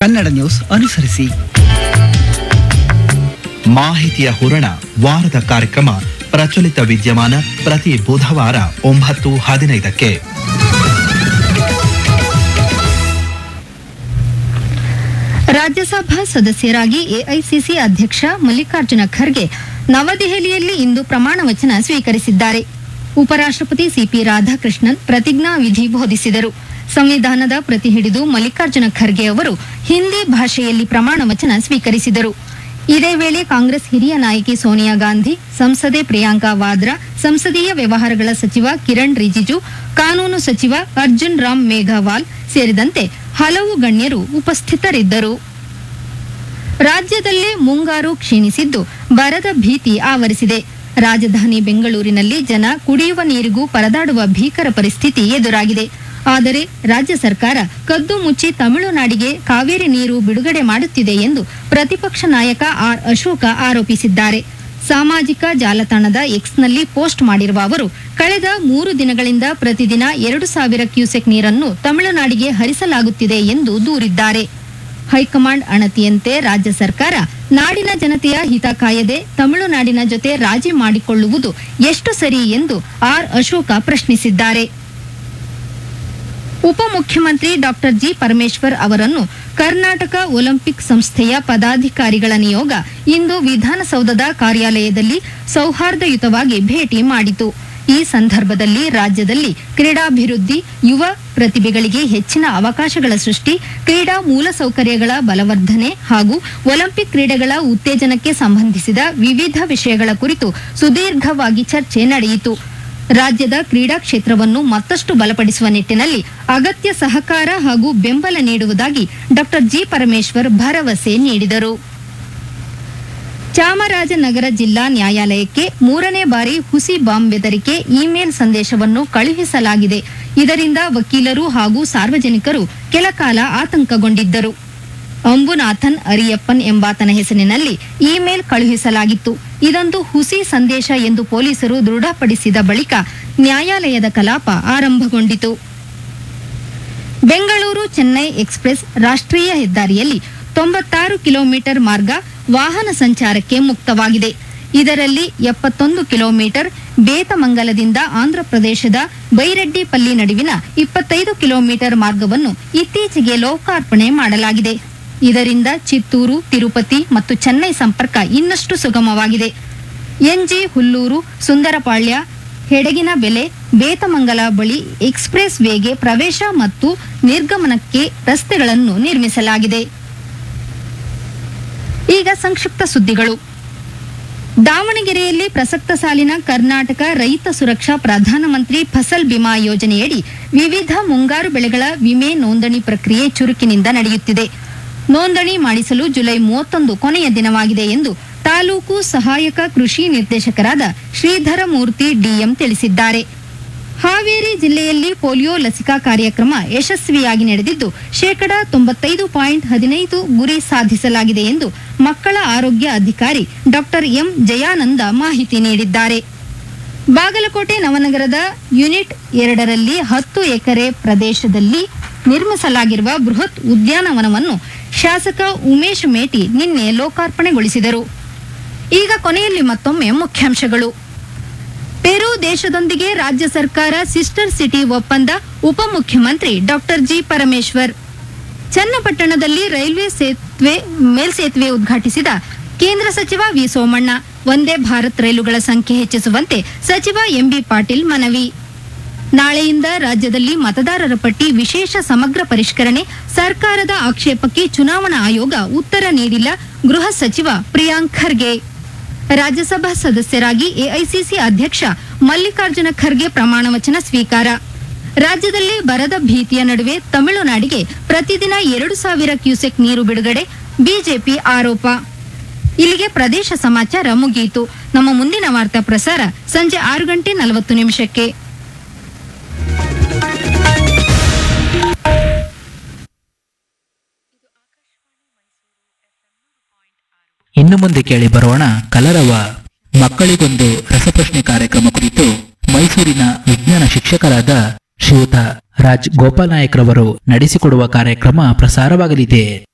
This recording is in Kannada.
ಕನ್ನಡ ನ್ಯೂಸ್ ಅನುಸರಿಸಿ ಮಾಹಿತಿಯ ಹೂರಣ ವಾರದ ಕಾರ್ಯಕ್ರಮ ಪ್ರಚಲಿತ ವಿದ್ಯಮಾನ ಪ್ರತಿ ಬುಧವಾರ ಒಂಬತ್ತು ಹದಿನೈದಕ್ಕೆ ರಾಜ್ಯಸಭಾ ಸದಸ್ಯರಾಗಿ ಎಐಸಿಸಿ ಅಧ್ಯಕ್ಷ ಮಲ್ಲಿಕಾರ್ಜುನ ಖರ್ಗೆ ನವದೆಹಲಿಯಲ್ಲಿ ಇಂದು ಪ್ರಮಾಣ ವಚನ ಸ್ವೀಕರಿಸಿದ್ದಾರೆ ಉಪರಾಷ್ಟ್ರಪತಿ ಸಿಪಿ ರಾಧಾಕೃಷ್ಣನ್ ಪ್ರತಿಜ್ಞಾ ವಿಧಿ ಬೋಧಿಸಿದರು ಸಂವಿಧಾನದ ಪ್ರತಿ ಹಿಡಿದು ಮಲ್ಲಿಕಾರ್ಜುನ ಖರ್ಗೆ ಅವರು ಹಿಂದಿ ಭಾಷೆಯಲ್ಲಿ ಪ್ರಮಾಣ ವಚನ ಸ್ವೀಕರಿಸಿದರು ಇದೇ ವೇಳೆ ಕಾಂಗ್ರೆಸ್ ಹಿರಿಯ ನಾಯಕಿ ಸೋನಿಯಾ ಗಾಂಧಿ ಸಂಸದೆ ಪ್ರಿಯಾಂಕಾ ವಾದ್ರಾ ಸಂಸದೀಯ ವ್ಯವಹಾರಗಳ ಸಚಿವ ಕಿರಣ್ ರಿಜಿಜು ಕಾನೂನು ಸಚಿವ ಅರ್ಜುನ್ ರಾಮ್ ಮೇಘವಾಲ್ ಸೇರಿದಂತೆ ಹಲವು ಗಣ್ಯರು ಉಪಸ್ಥಿತರಿದ್ದರು ರಾಜ್ಯದಲ್ಲೇ ಮುಂಗಾರು ಕ್ಷೀಣಿಸಿದ್ದು ಬರದ ಭೀತಿ ಆವರಿಸಿದೆ ರಾಜಧಾನಿ ಬೆಂಗಳೂರಿನಲ್ಲಿ ಜನ ಕುಡಿಯುವ ನೀರಿಗೂ ಪರದಾಡುವ ಭೀಕರ ಪರಿಸ್ಥಿತಿ ಎದುರಾಗಿದೆ ಆದರೆ ರಾಜ್ಯ ಸರ್ಕಾರ ಕದ್ದು ಮುಚ್ಚಿ ತಮಿಳುನಾಡಿಗೆ ಕಾವೇರಿ ನೀರು ಬಿಡುಗಡೆ ಮಾಡುತ್ತಿದೆ ಎಂದು ಪ್ರತಿಪಕ್ಷ ನಾಯಕ ಆರ್ ಅಶೋಕ ಆರೋಪಿಸಿದ್ದಾರೆ ಸಾಮಾಜಿಕ ಜಾಲತಾಣದ ಎಕ್ಸ್ನಲ್ಲಿ ಪೋಸ್ಟ್ ಮಾಡಿರುವ ಅವರು ಕಳೆದ ಮೂರು ದಿನಗಳಿಂದ ಪ್ರತಿದಿನ ಎರಡು ಸಾವಿರ ಕ್ಯೂಸೆಕ್ ನೀರನ್ನು ತಮಿಳುನಾಡಿಗೆ ಹರಿಸಲಾಗುತ್ತಿದೆ ಎಂದು ದೂರಿದ್ದಾರೆ ಹೈಕಮಾಂಡ್ ಅಣತಿಯಂತೆ ರಾಜ್ಯ ಸರ್ಕಾರ ನಾಡಿನ ಜನತೆಯ ಹಿತ ಕಾಯದೆ ತಮಿಳುನಾಡಿನ ಜೊತೆ ರಾಜಿ ಮಾಡಿಕೊಳ್ಳುವುದು ಎಷ್ಟು ಸರಿ ಎಂದು ಆರ್ ಅಶೋಕ ಪ್ರಶ್ನಿಸಿದ್ದಾರೆ ಉಪಮುಖ್ಯಮಂತ್ರಿ ಡಾಕ್ಟರ್ ಜಿ ಪರಮೇಶ್ವರ್ ಅವರನ್ನು ಕರ್ನಾಟಕ ಒಲಿಂಪಿಕ್ ಸಂಸ್ಥೆಯ ಪದಾಧಿಕಾರಿಗಳ ನಿಯೋಗ ಇಂದು ವಿಧಾನಸೌಧದ ಕಾರ್ಯಾಲಯದಲ್ಲಿ ಸೌಹಾರ್ದಯುತವಾಗಿ ಭೇಟಿ ಮಾಡಿತು ಈ ಸಂದರ್ಭದಲ್ಲಿ ರಾಜ್ಯದಲ್ಲಿ ಕ್ರೀಡಾಭಿವೃದ್ಧಿ ಯುವ ಪ್ರತಿಭೆಗಳಿಗೆ ಹೆಚ್ಚಿನ ಅವಕಾಶಗಳ ಸೃಷ್ಟಿ ಕ್ರೀಡಾ ಮೂಲಸೌಕರ್ಯಗಳ ಬಲವರ್ಧನೆ ಹಾಗೂ ಒಲಿಂಪಿಕ್ ಕ್ರೀಡೆಗಳ ಉತ್ತೇಜನಕ್ಕೆ ಸಂಬಂಧಿಸಿದ ವಿವಿಧ ವಿಷಯಗಳ ಕುರಿತು ಸುದೀರ್ಘವಾಗಿ ಚರ್ಚೆ ನಡೆಯಿತು ರಾಜ್ಯದ ಕ್ರೀಡಾ ಕ್ಷೇತ್ರವನ್ನು ಮತ್ತಷ್ಟು ಬಲಪಡಿಸುವ ನಿಟ್ಟಿನಲ್ಲಿ ಅಗತ್ಯ ಸಹಕಾರ ಹಾಗೂ ಬೆಂಬಲ ನೀಡುವುದಾಗಿ ಡಾಕ್ಟರ್ ಜಿ ಪರಮೇಶ್ವರ್ ಭರವಸೆ ನೀಡಿದರು ಚಾಮರಾಜನಗರ ಜಿಲ್ಲಾ ನ್ಯಾಯಾಲಯಕ್ಕೆ ಮೂರನೇ ಬಾರಿ ಹುಸಿ ಬಾಂಬ್ ಬೆದರಿಕೆ ಇಮೇಲ್ ಸಂದೇಶವನ್ನು ಕಳುಹಿಸಲಾಗಿದೆ ಇದರಿಂದ ವಕೀಲರು ಹಾಗೂ ಸಾರ್ವಜನಿಕರು ಕೆಲಕಾಲ ಆತಂಕಗೊಂಡಿದ್ದರು ಅಂಬುನಾಥನ್ ಅರಿಯಪ್ಪನ್ ಎಂಬಾತನ ಹೆಸರಿನಲ್ಲಿ ಇಮೇಲ್ ಕಳುಹಿಸಲಾಗಿತ್ತು ಇದೊಂದು ಹುಸಿ ಸಂದೇಶ ಎಂದು ಪೊಲೀಸರು ದೃಢಪಡಿಸಿದ ಬಳಿಕ ನ್ಯಾಯಾಲಯದ ಕಲಾಪ ಆರಂಭಗೊಂಡಿತು ಬೆಂಗಳೂರು ಚೆನ್ನೈ ಎಕ್ಸ್ಪ್ರೆಸ್ ರಾಷ್ಟ್ರೀಯ ಹೆದ್ದಾರಿಯಲ್ಲಿ ತೊಂಬತ್ತಾರು ಕಿಲೋಮೀಟರ್ ಮಾರ್ಗ ವಾಹನ ಸಂಚಾರಕ್ಕೆ ಮುಕ್ತವಾಗಿದೆ ಇದರಲ್ಲಿ ಎಪ್ಪತ್ತೊಂದು ಕಿಲೋಮೀಟರ್ ಬೇತಮಂಗಲದಿಂದ ಆಂಧ್ರಪ್ರದೇಶದ ಬೈರೆಡ್ಡಿಪಲ್ಲಿ ನಡುವಿನ ಇಪ್ಪತ್ತೈದು ಕಿಲೋಮೀಟರ್ ಮಾರ್ಗವನ್ನು ಇತ್ತೀಚೆಗೆ ಲೋಕಾರ್ಪಣೆ ಮಾಡಲಾಗಿದೆ ಇದರಿಂದ ಚಿತ್ತೂರು ತಿರುಪತಿ ಮತ್ತು ಚೆನ್ನೈ ಸಂಪರ್ಕ ಇನ್ನಷ್ಟು ಸುಗಮವಾಗಿದೆ ಎನ್ಜಿ ಹುಲ್ಲೂರು ಸುಂದರಪಾಳ್ಯ ಹೆಡಗಿನ ಬೆಲೆ ಬೇತಮಂಗಲ ಬಳಿ ಎಕ್ಸ್ಪ್ರೆಸ್ ವೇಗೆ ಪ್ರವೇಶ ಮತ್ತು ನಿರ್ಗಮನಕ್ಕೆ ರಸ್ತೆಗಳನ್ನು ನಿರ್ಮಿಸಲಾಗಿದೆ ಈಗ ಸಂಕ್ಷಿಪ್ತ ಸುದ್ದಿಗಳು ದಾವಣಗೆರೆಯಲ್ಲಿ ಪ್ರಸಕ್ತ ಸಾಲಿನ ಕರ್ನಾಟಕ ರೈತ ಸುರಕ್ಷಾ ಪ್ರಧಾನಮಂತ್ರಿ ಫಸಲ್ ಬಿಮಾ ಯೋಜನೆಯಡಿ ವಿವಿಧ ಮುಂಗಾರು ಬೆಳೆಗಳ ವಿಮೆ ನೋಂದಣಿ ಪ್ರಕ್ರಿಯೆ ಚುರುಕಿನಿಂದ ನಡೆಯುತ್ತಿದೆ ನೋಂದಣಿ ಮಾಡಿಸಲು ಜುಲೈ ಮೂವತ್ತೊಂದು ಕೊನೆಯ ದಿನವಾಗಿದೆ ಎಂದು ತಾಲೂಕು ಸಹಾಯಕ ಕೃಷಿ ನಿರ್ದೇಶಕರಾದ ಶ್ರೀಧರ ಮೂರ್ತಿ ಡಿಎಂ ತಿಳಿಸಿದ್ದಾರೆ ಹಾವೇರಿ ಜಿಲ್ಲೆಯಲ್ಲಿ ಪೋಲಿಯೋ ಲಸಿಕಾ ಕಾರ್ಯಕ್ರಮ ಯಶಸ್ವಿಯಾಗಿ ನಡೆದಿದ್ದು ಶೇಕಡ ತೊಂಬತ್ತೈದು ಪಾಯಿಂಟ್ ಹದಿನೈದು ಗುರಿ ಸಾಧಿಸಲಾಗಿದೆ ಎಂದು ಮಕ್ಕಳ ಆರೋಗ್ಯ ಅಧಿಕಾರಿ ಡಾಕ್ಟರ್ ಎಂ ಜಯಾನಂದ ಮಾಹಿತಿ ನೀಡಿದ್ದಾರೆ ಬಾಗಲಕೋಟೆ ನವನಗರದ ಯೂನಿಟ್ ಎರಡರಲ್ಲಿ ಹತ್ತು ಎಕರೆ ಪ್ರದೇಶದಲ್ಲಿ ನಿರ್ಮಿಸಲಾಗಿರುವ ಬೃಹತ್ ಉದ್ಯಾನವನವನ್ನು ಶಾಸಕ ಉಮೇಶ್ ಮೇಟಿ ನಿನ್ನೆ ಲೋಕಾರ್ಪಣೆಗೊಳಿಸಿದರು ಈಗ ಕೊನೆಯಲ್ಲಿ ಮತ್ತೊಮ್ಮೆ ಮುಖ್ಯಾಂಶಗಳು ಪೆರು ದೇಶದೊಂದಿಗೆ ರಾಜ್ಯ ಸರ್ಕಾರ ಸಿಸ್ಟರ್ ಸಿಟಿ ಒಪ್ಪಂದ ಉಪಮುಖ್ಯಮಂತ್ರಿ ಡಾಕ್ಟರ್ ಜಿ ಪರಮೇಶ್ವರ್ ಚನ್ನಪಟ್ಟಣದಲ್ಲಿ ರೈಲ್ವೆ ಸೇತುವೆ ಮೇಲ್ಸೇತುವೆ ಉದ್ಘಾಟಿಸಿದ ಕೇಂದ್ರ ಸಚಿವ ವಿ ಸೋಮಣ್ಣ ಒಂದೇ ಭಾರತ್ ರೈಲುಗಳ ಸಂಖ್ಯೆ ಹೆಚ್ಚಿಸುವಂತೆ ಸಚಿವ ಎಂಬಿ ಪಾಟೀಲ್ ಮನವಿ ನಾಳೆಯಿಂದ ರಾಜ್ಯದಲ್ಲಿ ಮತದಾರರ ಪಟ್ಟಿ ವಿಶೇಷ ಸಮಗ್ರ ಪರಿಷ್ಕರಣೆ ಸರ್ಕಾರದ ಆಕ್ಷೇಪಕ್ಕೆ ಚುನಾವಣಾ ಆಯೋಗ ಉತ್ತರ ನೀಡಿಲ್ಲ ಗೃಹ ಸಚಿವ ಪ್ರಿಯಾಂಕ್ ಖರ್ಗೆ ರಾಜ್ಯಸಭಾ ಸದಸ್ಯರಾಗಿ ಎಐಸಿಸಿ ಅಧ್ಯಕ್ಷ ಮಲ್ಲಿಕಾರ್ಜುನ ಖರ್ಗೆ ಪ್ರಮಾಣ ವಚನ ಸ್ವೀಕಾರ ರಾಜ್ಯದಲ್ಲಿ ಬರದ ಭೀತಿಯ ನಡುವೆ ತಮಿಳುನಾಡಿಗೆ ಪ್ರತಿದಿನ ಎರಡು ಸಾವಿರ ಕ್ಯೂಸೆಕ್ ನೀರು ಬಿಡುಗಡೆ ಬಿಜೆಪಿ ಆರೋಪ ಇಲ್ಲಿಗೆ ಪ್ರದೇಶ ಸಮಾಚಾರ ಮುಗಿಯಿತು ನಮ್ಮ ಮುಂದಿನ ವಾರ್ತಾ ಪ್ರಸಾರ ಸಂಜೆ ಆರು ಗಂಟೆ ನಲವತ್ತು ನಿಮಿಷಕ್ಕೆ ಇನ್ನು ಮುಂದೆ ಕೇಳಿ ಬರೋಣ ಕಲರವ ಮಕ್ಕಳಿಗೊಂದು ರಸಪ್ರಶ್ನೆ ಕಾರ್ಯಕ್ರಮ ಕುರಿತು ಮೈಸೂರಿನ ವಿಜ್ಞಾನ ಶಿಕ್ಷಕರಾದ ಶ್ರೀಯುತ ರಾಜ್ ಗೋಪಾಲ್ ನಾಯಕ್ ರವರು ನಡೆಸಿಕೊಡುವ ಕಾರ್ಯಕ್ರಮ ಪ್ರಸಾರವಾಗಲಿದೆ